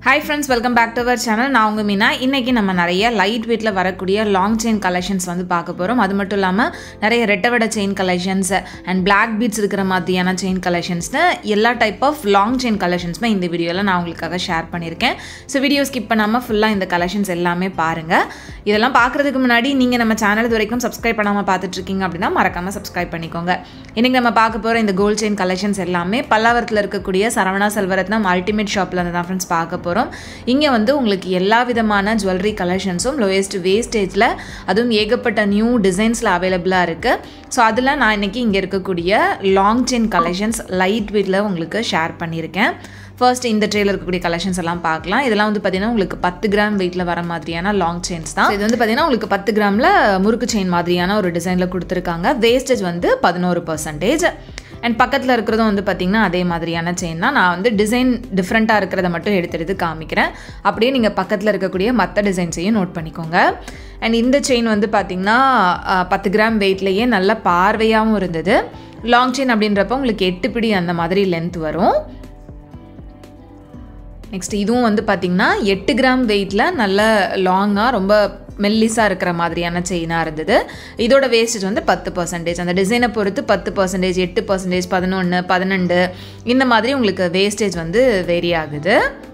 hi friends welcome back to our channel நான் உங்கள் மீனா இன்றைக்கி நம்ம நிறைய லைட் வெயிட்டில் வரக்கூடிய லாங் செயின் கலெக்ஷன்ஸ் வந்து பார்க்க போகிறோம் அது மட்டும் இல்லாமல் நிறைய ரெட்டவட chain collections and black beads இருக்கிற மாதிரியான செயின் கலெக்ஷன்ஸ்னு எல்லா டைப் ஆஃப் லாங் செயின் கலெக்ஷன்ஸுமே இந்த வீடியோவில் நான் உங்களுக்காக ஷேர் பண்ணியிருக்கேன் ஸோ வீடியோ ஸ்கிப் பண்ணாமல் ஃபுல்லாக இந்த கலெக்ஷன்ஸ் எல்லாமே பாருங்கள் இதெல்லாம் பார்க்குறதுக்கு முன்னாடி நீங்கள் நம்ம சேனல் இது வரைக்கும் சப்ஸ்கிரைப் பண்ணாமல் பார்த்துட்ருக்கீங்க அப்படின்னா மறக்காமல் சப்ஸ்கிரைப் பண்ணிக்கோங்க இன்றைக்கி நம்ம பார்க்க போகிற இந்த கோல்ட் செயின் கலெக்ஷன்ஸ் எல்லாமே பல்லாவரத்தில் இருக்கக்கூடிய சரவணா செல்வரத்னம் அல்டிமேட் ஷாப்பில் இருந்து தான் ஃப்ரெண்ட்ஸ் பார்க்க போகிறோம் இங்கே வந்து உங்களுக்கு எல்லா விதமான ஜுவல்லரி கலெக்ஷன்ஸும் லோயஸ்ட் வேஸ்டேஜில் அதுவும் ஏகப்பட்ட நியூ டிசைன்ஸில் அவைலபிளாக இருக்குது ஸோ அதில் நான் இன்றைக்கி இங்கே இருக்கக்கூடிய லாங் செயின் கலெக்ஷன்ஸ் லைட் வெயிட்டில் உங்களுக்கு ஷேர் பண்ணியிருக்கேன் ஃபர்ஸ்ட் இந்த ட்ரேல இருக்கக்கூடிய கலெக்ஷன்ஸ் எல்லாம் பார்க்கலாம் இதெல்லாம் வந்து பார்த்தீங்கன்னா உங்களுக்கு பத்து கிராம் வெயிட்டில் வர மாதிரியான லாங் செயின்ஸ் தான் இது வந்து பார்த்தீங்கன்னா உங்களுக்கு பத்து கிராமில் முறுக்கு செயின் மாதிரியான ஒரு டிசைனில் கொடுத்துருக்காங்க வேஸ்டேஜ் வந்து பதினோரு பர்சன்டேஜ் அண்ட் பக்கத்தில் இருக்கிறதும் வந்து பார்த்திங்கன்னா அதே மாதிரியான செயின் தான் நான் வந்து டிசைன் டிஃப்ரெண்ட்டாக இருக்கிறத மட்டும் எடுத்து எடுத்து காமிக்கிறேன் அப்படியே நீங்கள் பக்கத்தில் இருக்கக்கூடிய மற்ற டிசைன்ஸையும் நோட் பண்ணிக்கோங்க அண்ட் இந்த செயின் வந்து பார்த்திங்கன்னா பத்து கிராம் வெயிட்லேயே நல்ல பார்வையாகவும் இருந்தது லாங் செயின் அப்படின்றப்ப உங்களுக்கு எட்டு பிடி அந்த மாதிரி லென்த் வரும் நெக்ஸ்ட் இதுவும் வந்து பார்த்திங்கன்னா எட்டு கிராம் வெயிட்டில் நல்ல லாங்காக ரொம்ப மெல்லிஸாக இருக்கிற மாதிரியான செயினாக இருந்தது இதோட வேஸ்டேஜ் வந்து பத்து பர்சன்டேஜ் அந்த டிசைனை பொறுத்து பத்து பர்சன்டேஜ் எட்டு பர்சன்டேஜ் பதினொன்று பன்னெண்டு இந்த மாதிரி உங்களுக்கு வேஸ்டேஜ் வந்து வேரி ஆகுது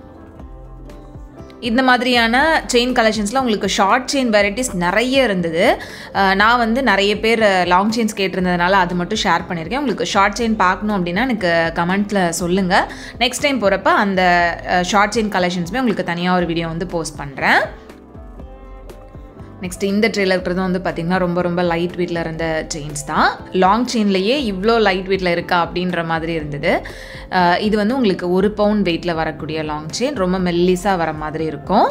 இந்த மாதிரியான செயின் கலெக்ஷன்ஸில் உங்களுக்கு ஷார்ட் செயின் வெரைட்டிஸ் நிறைய இருந்தது நான் வந்து நிறைய பேர் லாங் செயின்ஸ் கேட்டிருந்ததுனால அது மட்டும் ஷேர் பண்ணியிருக்கேன் உங்களுக்கு ஷார்ட் செயின் பார்க்கணும் அப்படின்னா எனக்கு கமெண்ட்டில் சொல்லுங்கள் நெக்ஸ்ட் டைம் போகிறப்ப அந்த ஷார்ட் செயின் கலெக்ஷன்ஸுமே உங்களுக்கு தனியாக ஒரு வீடியோ வந்து போஸ்ட் பண்ணுறேன் நெக்ஸ்ட் இந்த ட்ரேல இருக்கிறது வந்து பார்த்திங்கன்னா ரொம்ப ரொம்ப லைட் வெயிட்டில் இருந்த செயின்ஸ் தான் லாங் செயின்லேயே இவ்வளோ லைட் வெயிட்டில் இருக்கா அப்படின்ற மாதிரி இருந்தது இது வந்து உங்களுக்கு ஒரு பவுண்ட் வெயிட்டில் வரக்கூடிய லாங் செயின் ரொம்ப மெல்லிஸாக வர மாதிரி இருக்கும்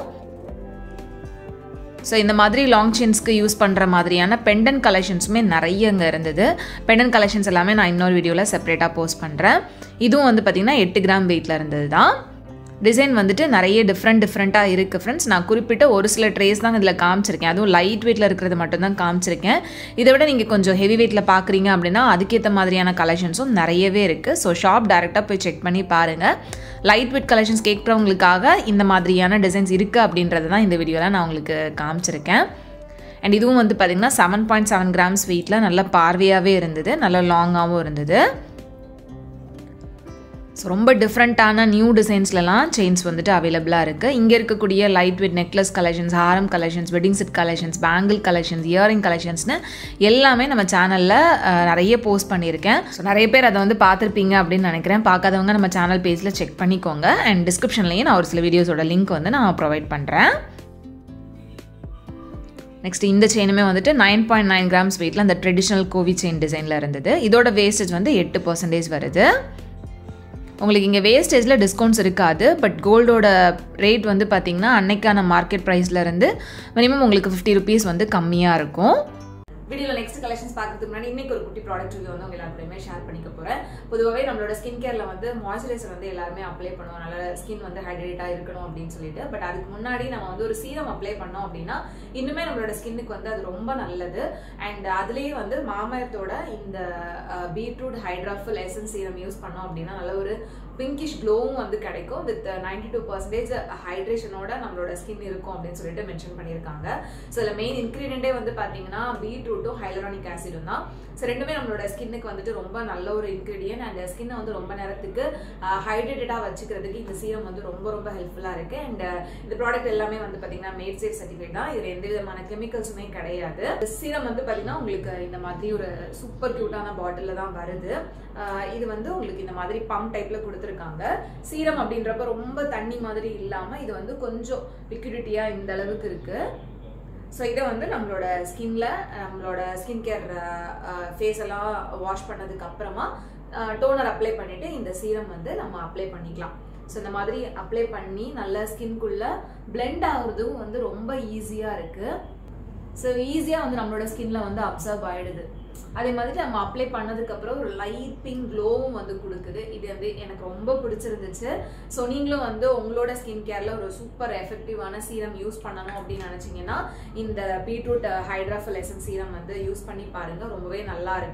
ஸோ இந்த மாதிரி லாங் செயின்ஸ்க்கு யூஸ் பண்ணுற மாதிரியான பெண்டன் கலெக்ஷன்ஸுமே நிறைய இங்கே இருந்தது பெண்டன் கலெக்ஷன்ஸ் எல்லாமே நான் இன்னொரு வீடியோவில் செப்பரேட்டாக போஸ்ட் பண்ணுறேன் இதுவும் வந்து பார்த்திங்கன்னா எட்டு கிராம் வெயிட்டில் இருந்தது தான் டிசைன் வந்துட்டு நிறைய டிஃப்ரெண்ட் டிஃப்ரெண்ட்டாக இருக்குது ஃப்ரெண்ட்ஸ் நான் குறிப்பிட்ட ஒரு சில ட்ரேஸ் தான் இதில் காமிச்சிருக்கேன் அதுவும் லைட் வெயிட்டில் இருக்கிறது மட்டும்தான் காமிச்சிருக்கேன் இதை விட நீங்கள் கொஞ்சம் ஹெவி வெயிட்டில் பார்க்குறீங்க அப்படின்னா அதுக்கேற்ற மாதிரியான கலெக்ஷன்ஸும் நிறையவே இருக்குது ஸோ ஷாப் டேரெக்டாக போய் செக் பண்ணி பாருங்கள் லைட் வெயிட் கலெக்ஷன்ஸ் கேட்குறவங்களுக்காக இந்த மாதிரியான டிசைன்ஸ் இருக்குது அப்படின்றது தான் இந்த வீடியோவில் நான் உங்களுக்கு காமிச்சிருக்கேன் அண்ட் இதுவும் வந்து பார்த்திங்கன்னா செவன் பாயிண்ட் செவன் கிராம்ஸ் வெயிட்டில் நல்ல பார்வையாகவே இருந்தது நல்ல லாங்காகவும் இருந்தது ஸோ ரொம்ப டிஃப்ரெண்ட்டான நியூ டிசைன்ஸ்லலாம் செயின்ஸ் வந்துட்டு அவைலபிளாக இருக்குது இங்கே இருக்கக்கூடிய லைட் வெயிட் நெக்லஸ் கலெக்ஷன்ஸ் ஹாரம் collections wedding set collections bangle collections earring கலெக்ஷன்ஸ்னு எல்லாமே நம்ம சேனலில் நிறைய போஸ்ட் பண்ணியிருக்கேன் ஸோ நிறைய பேர் அதை வந்து பார்த்துருப்பீங்க அப்படின்னு நினைக்கிறேன் பார்க்காதவங்க நம்ம சேனல் பேஜில் செக் பண்ணிக்கோங்க அண்ட் டிஸ்கிரிப்ஷன்லேயும் நான் ஒரு சில வீடியோஸோட லிங்க் வந்து நான் ப்ரொவைட் பண்ணுறேன் நெக்ஸ்ட் இந்த செயினுமே வந்துட்டு நைன் பாயிண்ட் நைன் கிராம்ஸ் வெயிட்டில் அந்த ட்ரெடிஷ்னல் கோவி செயின் டிசைனில் இருந்தது இதோட வேஸ்டேஜ் வந்து எட்டு பர்சன்டேஜ் வருது உங்களுக்கு இங்கே வேஸ்டேஜில் டிஸ்கவுண்ட்ஸ் இருக்காது பட் கோல்டோட ரேட் வந்து பார்த்திங்கன்னா அன்னைக்கான மார்க்கெட் ப்ரைஸ்லேருந்து மினிமம் உங்களுக்கு ஃபிஃப்டி ருபீஸ் வந்து கம்மியாக இருக்கும் வீடியோவில் நெக்ஸ்ட் கலெக்ஷன்ஸ் பார்க்கறதுக்கு முன்னாடி இன்னைக்கு ஒரு குட்டி ப்ராடக்ட் ரிவ்யூ வந்து உங்க எல்லாருமே ஷேர் பண்ணிக்க போகிறேன் பொதுவாகவே நம்மளோட ஸ்கின் கேரில் வந்து மாய்ஸ்சரைசர் வந்து எல்லாருமே அப்ளை பண்ணுவோம் நல்ல ஸ்கின் வந்து ஹைட்ரேட்டாக இருக்கணும் அப்படின்னு சொல்லிட்டு பட் அதுக்கு முன்னாடி நம்ம வந்து ஒரு சீரம் அப்ளை பண்ணோம் அப்படின்னா இன்னுமே நம்மளோட ஸ்கின்னுக்கு வந்து அது ரொம்ப நல்லது அண்ட் அதுலேயே வந்து மாமரத்தோட இந்த beetroot hydrophil essence serum use பண்ணோம் அப்படின்னா நல்ல ஒரு பிங்கிஷ் க்ளோவும் வந்து கிடைக்கும் வித் நைன்டி டூ பர்சன்டேஜ் ஹைட்ரேஷனோட நம்மளோட ஸ்கின் இருக்கும் அப்படின்னு சொல்லிட்டு மென்ஷன் பண்ணியிருக்காங்க ஸோ இதில் மெயின் இன்க்ரீடியண்டே வந்து பார்த்தீங்கன்னா பீட்ரூட்டும் ஹைலரானிக் ஆசிடும் தான் ஸோ ரெண்டுமே நம்மளோட ஸ்கின்னுக்கு வந்துட்டு ரொம்ப நல்ல ஒரு இன்க்ரீடியன்ட் அண்ட் ஸ்கின்னை வந்து ரொம்ப நேரத்துக்கு ஹைட்ரேட்டடாக வச்சுக்கிறதுக்கு இந்த சீரம் வந்து ரொம்ப ரொம்ப ஹெல்ப்ஃபுல்லாக இருக்குது அண்ட் இந்த ப்ராடக்ட் எல்லாமே வந்து பார்த்தீங்கன்னா மேட் சேஃப் சர்டிஃபிகேட் தான் இதில் எந்த விதமான கெமிக்கல்ஸுமே கிடையாது சீரம் வந்து பார்த்தீங்கன்னா உங்களுக்கு இந்த மாதிரி ஒரு சூப்பர் க்யூட்டான பாட்டிலில் தான் வருது இது வந்து உங்களுக்கு இந்த மாதிரி பம்ப் டைப்பில் கொடுத்துருக்காங்க சீரம் அப்படின்றப்ப ரொம்ப தண்ணி மாதிரி இல்லாமல் இது வந்து கொஞ்சம் லிக்விடிட்டியாக இந்த அளவுக்கு இருக்குது ஸோ இதை வந்து நம்மளோட ஸ்கின்ல நம்மளோட ஸ்கின் கேர் ஃபேஸ் எல்லாம் வாஷ் பண்ணதுக்கு அப்புறமா டோனர் அப்ளை பண்ணிட்டு இந்த சீரம் வந்து நம்ம அப்ளை பண்ணிக்கலாம் ஸோ இந்த மாதிரி அப்ளை பண்ணி நல்ல ஸ்கின்குள்ள பிளெண்ட் ஆகுறதும் வந்து ரொம்ப ஈஸியாக இருக்குது ஸோ ஈஸியாக வந்து நம்மளோட ஸ்கின்ல வந்து அப்சர்வ் ஆயிடுது அதே மாதிரி நம்ம அப்ளை பண்ணதுக்கு அப்புறம் ஒரு லைட் பிங்க் க்ளோவும் வந்து கொடுக்குது இது வந்து எனக்கு ரொம்ப பிடிச்சிருந்துச்சு ஸோ நீங்களும் வந்து உங்களோட ஸ்கின் கேர்ல ஒரு சூப்பர் எஃபெக்டிவான சீரம் யூஸ் பண்ணணும் அப்படின்னு நினைச்சீங்கன்னா இந்த பீட்ரூட் ஹைட்ராஃபல் எசன் சீரம் வந்து யூஸ் பண்ணி பாருங்க ரொம்பவே நல்லா இருக்கு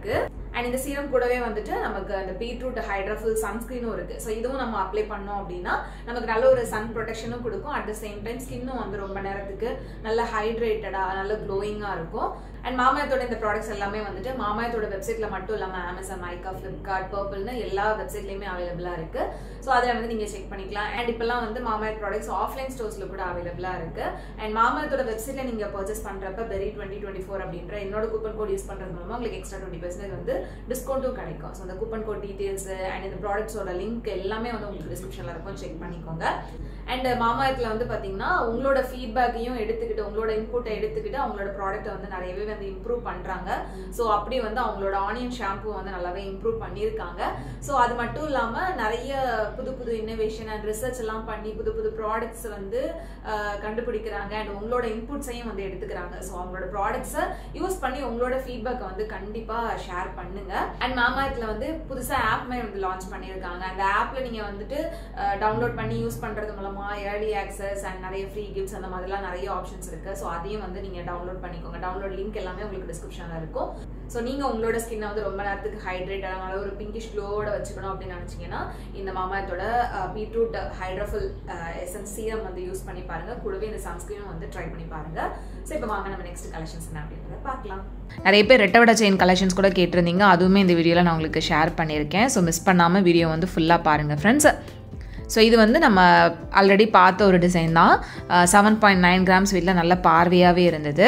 அண்ட் இந்த சீரம் கூடவே வந்துட்டு நமக்கு அந்த பீட்ரூட் ஹைட்ரஃபுல் சன்ஸ்கிரீனும் இருக்கு ஸோ இதுவும் நம்ம அப்ளை பண்ணோம் அப்படின்னா நமக்கு நல்ல ஒரு சன் ப்ரொடெக்ஷனும் கொடுக்கும் அட் த சேம் டைம் ஸ்கின்னும் வந்து ரொம்ப நேரத்துக்கு நல்ல ஹைட்ரேட்டடா நல்ல க்ளோயிங்காக இருக்கும் அண்ட் மாமாயத்தோட இந்த ப்ராடக்ட்ஸ் எல்லாமே வந்துட்டு மாமாயத்தோட வெப்சைட்ல மட்டும் இல்லாமல் அமேசான் மைக்கா ஃப்ளிப்கார்ட் பர்பிள்னு எல்லா வெப்சைட்லையுமே அவைலபிளா இருக்கு ஸோ அதில் வந்து நீங்க செக் பண்ணிக்கலாம் அண்ட் இப்பெல்லாம் வந்து மாமாயத் ப்ராடக்ட்ஸ் ஆஃப்லைன் ஸ்டோர்ஸ்ல கூட அவைலபிளா இருக்கு அண்ட் மாமாயத்தோட வெப்சைட்ல நீங்க பர்ச்சேஸ் பண்றப்ப பெரி டுவெண்ட்டி டுவெண்ட்டி ஃபோர் அப்படின்ற என்னோட கூப்பன் கோட் யூஸ் பண்றது மூலமா உங்களுக்கு எக்ஸ்ட்ரா டுவெண்ட்டி பர்சன்டேஜ் வந்து டிஸ்கவுண்ட்டும் கிடைக்கும் ஸோ அந்த கூப்பன் கோட் டீடைல்ஸ் அண்ட் இந்த ப்ராடக்ட்ஸோட லிங்க் எல்லாமே வந்து உங்களுக்கு டிஸ்கிரிப்ஷன்ல இருக்கும் செக் பண்ணிக்கோங்க அண்ட் மாமாயத்தில் வந்து பார்த்தீங்கன்னா உங்களோட ஃபீட்பேக்கையும் எடுத்துக்கிட்டு உங்களோட இன்புட்டை எடுத்துக்கிட்டு அவங்களோட ப்ராடக்ட்டை வந்து நிறையவே வந்து இம்ப்ரூவ் பண்ணுறாங்க ஸோ அப்படி வந்து அவங்களோட ஆனியன் ஷாம்பு வந்து நல்லாவே இம்ப்ரூவ் பண்ணியிருக்காங்க ஸோ அது மட்டும் இல்லாமல் நிறைய புது புது இன்னோவேஷன் அண்ட் ரிசர்ச் எல்லாம் பண்ணி புது புது ப்ராடக்ட்ஸ் வந்து கண்டுபிடிக்கிறாங்க அண்ட் உங்களோட இன்புட்ஸையும் வந்து எடுத்துக்கிறாங்க ஸோ அவங்களோட ப்ராடக்ட்ஸை யூஸ் பண்ணி உங்களோட ஃபீட்பேக்கை வந்து கண்டிப்பாக ஷேர் பண்ணுங்க அண்ட் மாமாயத்தில் வந்து புதுசாக ஆப்மே வந்து லான்ச் பண்ணியிருக்காங்க அந்த ஆப்பில் நீங்கள் வந்துட்டு டவுன்லோட் பண்ணி யூஸ் பண்ணுறது மூலமாக ஏர்லி ஆக்சஸ் அண்ட் நிறைய ஃப்ரீ கிஃப்ட்ஸ் அந்த மாதிரிலாம் நிறைய ஆப்ஷன்ஸ் இருக்கு ஸோ அதையும் வந்து நீங்கள் டவுன்லோட் பண்ணிக்கோங்க டவுன்லோட் லிங்க் எல்லாமே உங்களுக்கு டிஸ்கிரிப்ஷனில் இருக்கும் ஸோ நீங்கள் உங்களோட ஸ்கின்னை வந்து ரொம்ப நேரத்துக்கு ஹைட்ரேட்டாக நல்ல ஒரு பிங்கிஷ் க்ளோவோட வச்சுக்கணும் அப்படின்னு நினச்சிங்கன்னா இந்த மாமாயத்தோட பீட்ரூட் ஹைட்ரோஃபில் எசன்ஸ் சீரம் வந்து யூஸ் பண்ணி பாருங்க கூடவே இந்த சன்ஸ்கிரீனும் வந்து ட்ரை பண்ணி பாருங்க ஸோ இப்போ வாங்க நம்ம நெக்ஸ்ட் கலெக்ஷன்ஸ் என்ன அப்படின்றத பார்க்கலாம் நிறைய பேர் ரெட்டவட செயின் கலெக்ஷன்ஸ் கூட கேட்டிருந்தீங்க அதுவுமே இந்த வீடியோவில் நான் உங்களுக்கு ஷேர் பண்ணியிருக்கேன் ஸோ மிஸ் பண்ணாமல் வீடியோ வந்து ஃபுல்லாக பாருங்கள் ஃப்ரெண்ட்ஸ் ஸோ இது வந்து நம்ம ஆல்ரெடி பார்த்த ஒரு டிசைன் தான் செவன் பாயிண்ட் நைன் கிராம்ஸ் வீட்டில் நல்ல பார்வையாகவே இருந்தது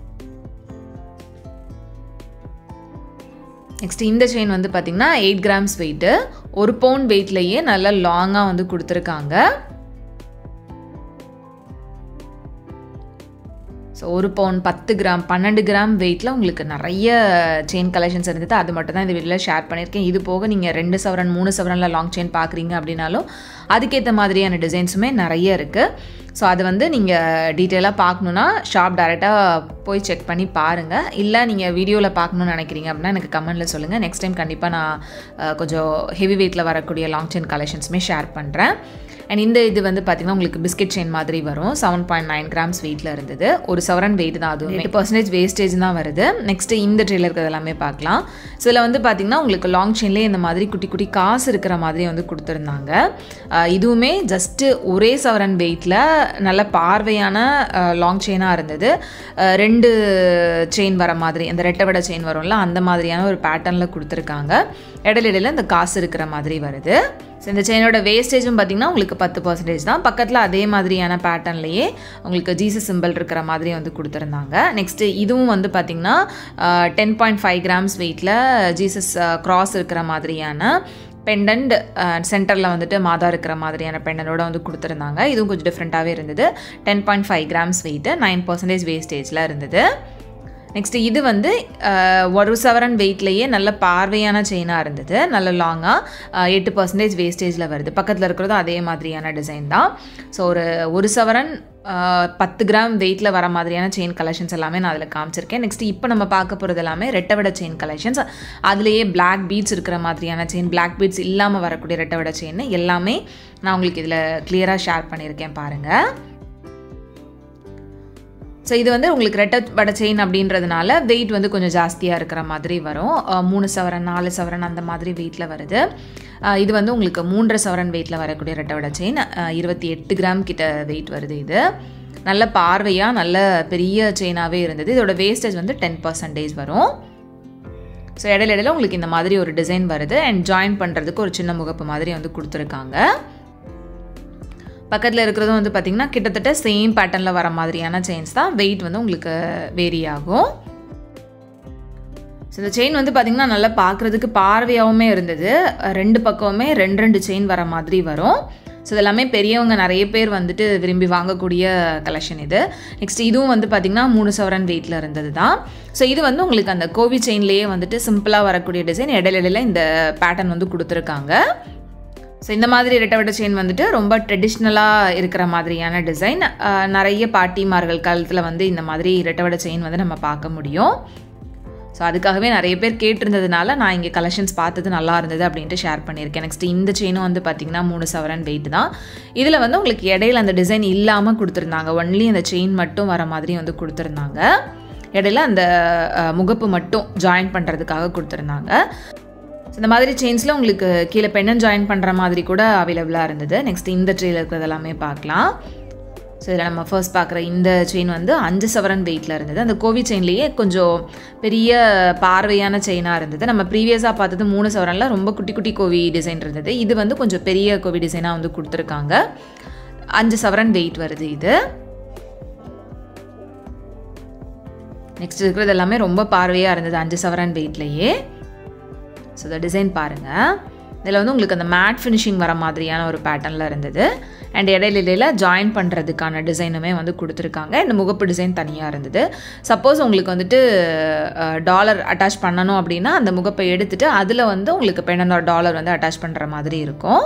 நெக்ஸ்ட் இந்த செயின் வந்து பார்த்திங்கன்னா எயிட் கிராம்ஸ் வெயிட்டு ஒரு பவுண்ட் வெயிட்லேயே நல்லா லாங்காக வந்து கொடுத்துருக்காங்க ஸோ ஒரு பவுன் பத்து கிராம் பன்னெண்டு கிராம் வெயிட்டில் உங்களுக்கு நிறைய செயின் கலெக்ஷன்ஸ் இருந்தது அது மட்டும் தான் இந்த வீடியோவில் ஷேர் பண்ணியிருக்கேன் இது போக நீங்கள் ரெண்டு சவரன் மூணு சவரனில் லாங் செயின் பார்க்குறீங்க அப்படின்னாலும் அதுக்கேற்ற மாதிரியான டிசைன்ஸுமே நிறைய இருக்குது ஸோ அது வந்து நீங்கள் டீட்டெயிலாக பார்க்கணுன்னா ஷாப் டேரெக்டாக போய் செக் பண்ணி பாருங்கள் இல்லை நீங்கள் வீடியோவில் பார்க்கணுன்னு நினைக்கிறீங்க அப்படின்னா எனக்கு கமெண்ட்டில் சொல்லுங்கள் நெக்ஸ்ட் டைம் கண்டிப்பாக நான் கொஞ்சம் ஹெவி வெயிட்டில் வரக்கூடிய லாங் செயின் கலெக்ஷன்ஸுமே ஷேர் பண்ணுறேன் அண்ட் இந்த இது வந்து பார்த்திங்கன்னா உங்களுக்கு பிஸ்கெட் செயின் மாதிரி வரும் செவன் பாயிண்ட் நைன் கிராம்ஸ் வெயிட்டில் இருந்தது ஒரு சவரன் வெயிட் தான் அதுவும் எயிட் பர்சன்டேஜ் வேஸ்டேஜ் தான் வருது நெக்ஸ்ட்டு இந்த ட்ரெயில இருக்கிறது எல்லாமே பார்க்கலாம் ஸோ இதில் வந்து பார்த்திங்கன்னா உங்களுக்கு லாங் செயின்லேயே இந்த மாதிரி குட்டி குட்டி காசு இருக்கிற மாதிரி வந்து கொடுத்துருந்தாங்க இதுவுமே ஜஸ்ட்டு ஒரே சவரன் வெயிட்டில் நல்ல பார்வையான லாங் செயினாக இருந்தது ரெண்டு செயின் வர மாதிரி அந்த ரெட்டை வடை செயின் வரும்ல அந்த மாதிரியான ஒரு பேட்டர்னில் கொடுத்துருக்காங்க இடையில இடையில இந்த காசு இருக்கிற மாதிரி வருது ஸோ இந்த செயினோட வேஸ்டேஜும் பார்த்திங்கன்னா உங்களுக்கு பத்து பர்சன்டேஜ் தான் பக்கத்தில் அதே மாதிரியான பேட்டர்ன்லேயே உங்களுக்கு ஜீசஸ் சிம்பிள் இருக்கிற மாதிரி வந்து கொடுத்துருந்தாங்க நெக்ஸ்ட்டு இதுவும் வந்து பார்த்திங்கன்னா டென் பாயிண்ட் ஃபைவ் கிராம்ஸ் வெயிட்டில் ஜீசஸ் க்ராஸ் இருக்கிற மாதிரியான பெண்டன்ட் சென்டரில் வந்துட்டு மாதா இருக்கிற மாதிரியான பெண்டனோட வந்து கொடுத்துருந்தாங்க இதுவும் கொஞ்சம் டிஃப்ரெண்ட்டாகவே இருந்தது ten point five grams weight nine percentage வேஸ்டேஜில் இருந்தது நெக்ஸ்ட்டு இது வந்து ஒரு சவரன் வெயிட்லேயே நல்ல பார்வையான செயினாக இருந்தது நல்ல லாங்காக எட்டு பர்சன்டேஜ் வேஸ்டேஜில் வருது பக்கத்தில் இருக்கிறதும் அதே மாதிரியான டிசைன் தான் ஸோ ஒரு ஒரு சவரன் பத்து கிராம் வெயிட்டில் வர மாதிரியான செயின் கலெக்ஷன்ஸ் எல்லாமே நான் அதில் காமிச்சிருக்கேன் நெக்ஸ்ட் இப்போ நம்ம பார்க்க போகிறது எல்லாமே ரெட்டவட செயின் கலெக்ஷன்ஸ் அதுலேயே பிளாக் பீட்ஸ் இருக்கிற மாதிரியான செயின் பிளாக் பீட்ஸ் இல்லாமல் வரக்கூடிய ரெட்டவட செயின் எல்லாமே நான் உங்களுக்கு இதில் கிளியராக ஷேர் பண்ணியிருக்கேன் பாருங்கள் ஸோ இது வந்து உங்களுக்கு ரெட்டை வடை செயின் அப்படின்றதுனால வெயிட் வந்து கொஞ்சம் ஜாஸ்தியாக இருக்கிற மாதிரி வரும் மூணு சவரன் நாலு சவரன் அந்த மாதிரி வெயிட்டில் வருது இது வந்து உங்களுக்கு மூன்றரை சவரன் வெயிட்டில் வரக்கூடிய ரெட்டை வடை செயின் இருபத்தி எட்டு கிராம் கிட்ட வெயிட் வருது இது நல்ல பார்வையாக நல்ல பெரிய செயினாகவே இருந்தது இதோட வேஸ்டேஜ் வந்து டென் பர்சன்டேஜ் வரும் ஸோ இடையில இடையில உங்களுக்கு இந்த மாதிரி ஒரு டிசைன் வருது அண்ட் ஜாயின் பண்ணுறதுக்கு ஒரு சின்ன முகப்பு மாதிரி வந்து கொடுத்துருக்காங்க பக்கத்தில் இருக்கிறதும் வந்து பார்த்திங்கன்னா கிட்டத்தட்ட சேம் பேட்டர்னில் வர மாதிரியான செயின்ஸ் தான் வெயிட் வந்து உங்களுக்கு வேரி ஆகும் ஸோ இந்த செயின் வந்து பார்த்திங்கன்னா நல்லா பார்க்குறதுக்கு பார்வையாகவுமே இருந்தது ரெண்டு பக்கமுமே ரெண்டு ரெண்டு செயின் வர மாதிரி வரும் ஸோ இதெல்லாமே பெரியவங்க நிறைய பேர் வந்துட்டு விரும்பி வாங்கக்கூடிய கலெக்ஷன் இது நெக்ஸ்ட் இதுவும் வந்து பார்த்திங்கன்னா மூணு சவரன் வெயிட்டில் இருந்தது தான் ஸோ இது வந்து உங்களுக்கு அந்த கோவி செயின்லேயே வந்துட்டு சிம்பிளாக வரக்கூடிய டிசைன் இடையில இடையில இந்த பேட்டர்ன் வந்து கொடுத்துருக்காங்க ஸோ இந்த மாதிரி ரெட்டவட்ட செயின் வந்துட்டு ரொம்ப ட்ரெடிஷ்னலாக இருக்கிற மாதிரியான டிசைன் நிறைய பாட்டிமார்கள் காலத்தில் வந்து இந்த மாதிரி ரெட்டவட செயின் வந்து நம்ம பார்க்க முடியும் ஸோ அதுக்காகவே நிறைய பேர் கேட்டிருந்ததுனால நான் இங்கே கலெக்ஷன்ஸ் பார்த்தது நல்லா இருந்தது அப்படின்ட்டு ஷேர் பண்ணியிருக்கேன் நெக்ஸ்ட் இந்த செயினும் வந்து பார்த்திங்கன்னா மூணு சவரன் வெயிட் தான் இதில் வந்து உங்களுக்கு இடையில அந்த டிசைன் இல்லாமல் கொடுத்துருந்தாங்க ஒன்லி அந்த செயின் மட்டும் வர மாதிரி வந்து கொடுத்துருந்தாங்க இடையில அந்த அஹ், முகப்பு மட்டும் ஜாயின் பண்ணுறதுக்காக கொடுத்துருந்தாங்க So, இந்த மாதிரி செயின்ஸில் உங்களுக்கு கீழே பெண்ணன் ஜாயின் பண்ணுற மாதிரி கூட அவைலபிளாக இருந்தது நெக்ஸ்ட் இந்த ட்ரீல இருக்கிறது எல்லாமே பார்க்கலாம் ஸோ இதில் நம்ம ஃபர்ஸ்ட் பார்க்குற இந்த செயின் வந்து அஞ்சு சவரன் வெயிட்டில் இருந்தது அந்த கோவி செயின்லேயே கொஞ்சம் பெரிய பார்வையான செயினாக இருந்தது நம்ம ப்ரீவியஸாக பார்த்தது மூணு சவரனில் ரொம்ப குட்டி குட்டி கோவி டிசைன் இருந்தது இது வந்து கொஞ்சம் பெரிய கோவி டிசைனாக வந்து கொடுத்துருக்காங்க அஞ்சு சவரன் வெயிட் வருது இது நெக்ஸ்ட் இருக்கிறது எல்லாமே ரொம்ப பார்வையாக இருந்தது அஞ்சு சவரன் வெயிட்லேயே ஸோ இந்த டிசைன் பாருங்கள் இதில் வந்து உங்களுக்கு அந்த மேட் ஃபினிஷிங் வர மாதிரியான ஒரு பேட்டர்னில் இருந்தது அண்ட் இடையில இடையில ஜாயின் பண்ணுறதுக்கான டிசைனுமே வந்து கொடுத்துருக்காங்க இந்த முகப்பு டிசைன் தனியாக இருந்தது சப்போஸ் உங்களுக்கு வந்துட்டு டாலர் அட்டாச் பண்ணணும் அப்படின்னா அந்த முகப்பை எடுத்துட்டு அதில் வந்து உங்களுக்கு பெண்ணனோட டாலர் வந்து அட்டாச் பண்ணுற மாதிரி இருக்கும்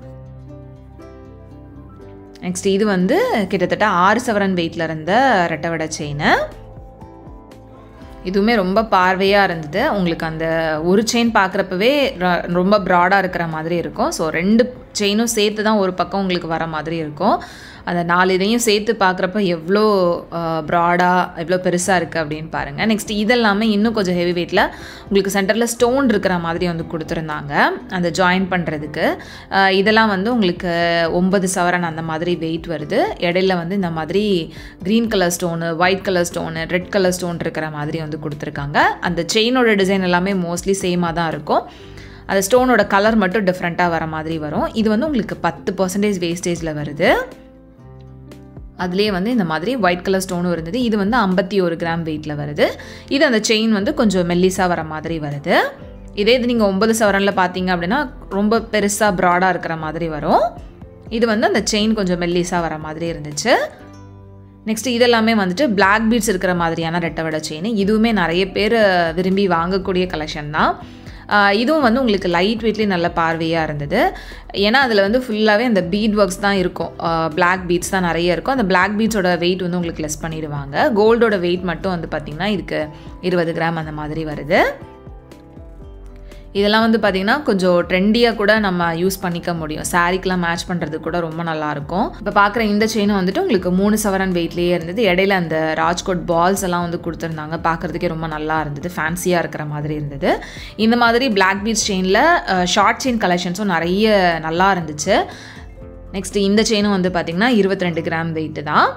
நெக்ஸ்ட் இது வந்து கிட்டத்தட்ட ஆறு சவரன் வெயிட்டில் இருந்த ரெட்டவடை செயின் இதுவுமே ரொம்ப பார்வையாக இருந்தது உங்களுக்கு அந்த ஒரு செயின் பார்க்குறப்பவே ரொம்ப ப்ராடாக இருக்கிற மாதிரி இருக்கும் ஸோ ரெண்டு செயினும் சேர்த்து தான் ஒரு பக்கம் உங்களுக்கு வர மாதிரி இருக்கும் அந்த நாலு இதையும் சேர்த்து பார்க்குறப்ப எவ்வளோ ப்ராடாக எவ்வளோ பெருசாக இருக்குது அப்படின்னு பாருங்கள் நெக்ஸ்ட் இதெல்லாமே இன்னும் கொஞ்சம் ஹெவி வெயிட்டில் உங்களுக்கு சென்டரில் ஸ்டோன் இருக்கிற மாதிரி வந்து கொடுத்துருந்தாங்க அந்த ஜாயின் பண்ணுறதுக்கு இதெல்லாம் வந்து உங்களுக்கு ஒன்பது சவரன் அந்த மாதிரி வெயிட் வருது இடையில வந்து இந்த மாதிரி green colour stone white colour stone red colour stone இருக்கிற மாதிரி வந்து கொடுத்துருக்காங்க அந்த செயினோட டிசைன் எல்லாமே மோஸ்ட்லி சேமாக தான் இருக்கும் அந்த ஸ்டோனோட கலர் மட்டும் டிஃப்ரெண்ட்டாக வர மாதிரி வரும் இது வந்து உங்களுக்கு பத்து பர்சன்டேஜ் வேஸ்டேஜில் வருது அதுலேயே வந்து இந்த மாதிரி ஒயிட் கலர் ஸ்டோனும் இருந்தது இது வந்து ஐம்பத்தி ஒரு கிராம் வெயிட்டில் வருது இது அந்த செயின் வந்து கொஞ்சம் மெல்லிஸாக வர மாதிரி வருது இதே இது நீங்கள் ஒன்பது சவரனில் பார்த்தீங்க அப்படின்னா ரொம்ப பெருசாக ப்ராடாக இருக்கிற மாதிரி வரும் இது வந்து அந்த செயின் கொஞ்சம் மெல்லிஸாக வர மாதிரி இருந்துச்சு நெக்ஸ்ட் இதெல்லாமே வந்துட்டு பிளாக் பீட்ஸ் இருக்கிற மாதிரியான ரெட்டவடை செயின் இதுவுமே நிறைய பேர் விரும்பி வாங்கக்கூடிய கலெக்ஷன் தான் ஆஹ் இதுவும் வந்து உங்களுக்கு லைட் வெயிட்லேயே நல்ல பார்வையாக இருந்தது ஏன்னா அதில் வந்து ஃபுல்லாகவே அந்த பீட் ஒர்க்ஸ் தான் இருக்கும் பிளாக் பீட்ஸ் தான் நிறைய இருக்கும் அந்த பிளாக் பீட்ஸோட வெயிட் வந்து உங்களுக்கு லெஸ் பண்ணிடுவாங்க கோல்டோட வெயிட் மட்டும் வந்து பார்த்திங்கன்னா இதுக்கு இருபது கிராம் அந்த மாதிரி வருது இதெல்லாம் வந்து பார்த்திங்கன்னா கொஞ்சம் ட்ரெண்டியாக கூட நம்ம யூஸ் பண்ணிக்க முடியும் சாரீக்கெலாம் மேட்ச் பண்ணுறது கூட ரொம்ப நல்லாயிருக்கும் இப்போ பார்க்குற இந்த செயினும் வந்துட்டு உங்களுக்கு மூணு சவரன் வெயிட்லேயே இருந்தது இடையில அந்த ராஜ்கோட் பால்ஸ் எல்லாம் வந்து கொடுத்துருந்தாங்க பார்க்குறதுக்கே ரொம்ப நல்லா இருந்தது ஃபேன்சியாக இருக்கிற மாதிரி இருந்தது இந்த மாதிரி பிளாக் பீச் செயினில் ஷார்ட் செயின் கலெக்ஷன்ஸும் நிறைய நல்லா இருந்துச்சு நெக்ஸ்ட் இந்த செயினும் வந்து பார்த்திங்கன்னா இருபத்தி ரெண்டு கிராம் வெயிட்டு தான்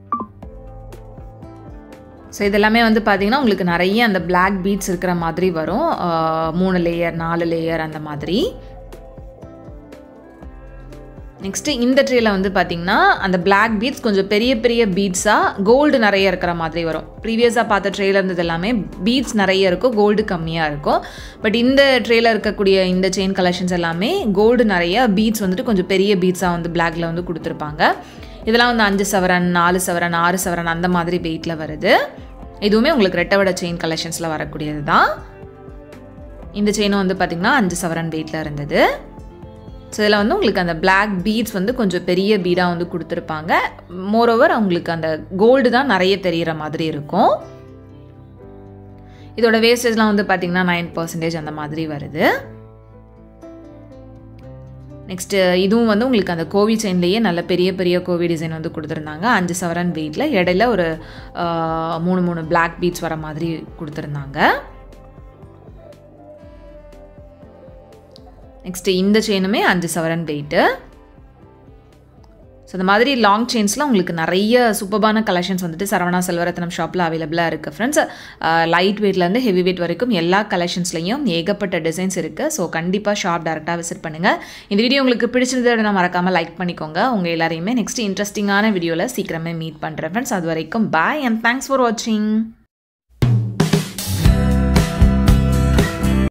ஸோ இதெல்லாமே வந்து பார்த்தீங்கன்னா உங்களுக்கு நிறைய அந்த பிளாக் பீட்ஸ் இருக்கிற மாதிரி வரும் ஆஹ் மூணு லேயர் நாலு லேயர் அந்த மாதிரி நெக்ஸ்ட்டு இந்த ட்ரேல வந்து பார்த்தீங்கன்னா அந்த பிளாக் பீட்ஸ் கொஞ்சம் பெரிய பெரிய பீட்ஸாக கோல்டு நிறைய இருக்கிற மாதிரி வரும் ப்ரீவியஸாக பார்த்த ட்ரேல இருந்தது எல்லாமே பீட்ஸ் நிறைய இருக்கும் கோல்டு கம்மியாக இருக்கும் பட் இந்த ட்ரேல இருக்கக்கூடிய இந்த செயின் கலெக்ஷன்ஸ் எல்லாமே கோல்டு நிறைய பீட்ஸ் வந்துட்டு கொஞ்சம் பெரிய பீட்ஸாக வந்து பிளாக்ல வந்து கொடுத்துருப்பாங்க இதெல்லாம் வந்து அஞ்சு சவரன் நாலு சவரன் ஆறு சவரன் அந்த மாதிரி வெயிட்டில் வருது இதுவுமே உங்களுக்கு ரெட்டவட செயின் கலெக்ஷன்ஸில் வரக்கூடியது தான் இந்த செயினும் வந்து பார்த்திங்கன்னா அஞ்சு சவரன் வெயிட்டில் இருந்தது ஸோ இதில் வந்து உங்களுக்கு அந்த பிளாக் பீட்ஸ் வந்து கொஞ்சம் பெரிய பீடாக வந்து கொடுத்துருப்பாங்க மோரோவர் அவங்களுக்கு அந்த கோல்டு தான் நிறைய தெரிகிற மாதிரி இருக்கும் இதோட வேஸ்டேஜ்லாம் வந்து பார்த்திங்கன்னா நைன் பர்சன்டேஜ் அந்த மாதிரி வருது நெக்ஸ்ட்டு இதுவும் வந்து உங்களுக்கு அந்த கோவி செயின்லேயே நல்ல பெரிய பெரிய கோவி டிசைன் வந்து கொடுத்துருந்தாங்க அஞ்சு சவரன் வெயிட்டில் இடையில ஒரு ஆஹ், மூணு மூணு பிளாக் பீட்ஸ் வர மாதிரி கொடுத்துருந்தாங்க நெக்ஸ்ட்டு இந்த செயினுமே அஞ்சு சவரன் வெயிட்டு ஸோ இந்த மாதிரி லாங் செயின்ஸ்லாம் உங்களுக்கு நிறைய சூப்பர்பான கலெக்ஷன்ஸ் வந்துட்டு சரவணா செல்வரத்னம் ஷாப்பில் அவைலபிளாக இருக்குது ஃப்ரெண்ட்ஸ் லைட் வெயிட்லேருந்து ஹெவி வெயிட் வரைக்கும் எல்லா கலெக்ஷன்ஸ்லையும் ஏகப்பட்ட டிசைன்ஸ் இருக்குது ஸோ கண்டிப்பாக ஷாப் டேரெக்டாக விசிட் பண்ணுங்கள் இந்த வீடியோ உங்களுக்கு பிடிச்சிருந்ததை மறக்காமல் லைக் பண்ணிக்கோங்க உங்கள் எல்லாரையுமே நெக்ஸ்ட் இன்ட்ரெஸ்டிங்கான வீடியோவில் சீக்கிரமே மீட் பண்ணுறேன் ஃப்ரெண்ட்ஸ் அது வரைக்கும் பாய் அண்ட் தேங்க்ஸ் ஃபார் வாட்சிங்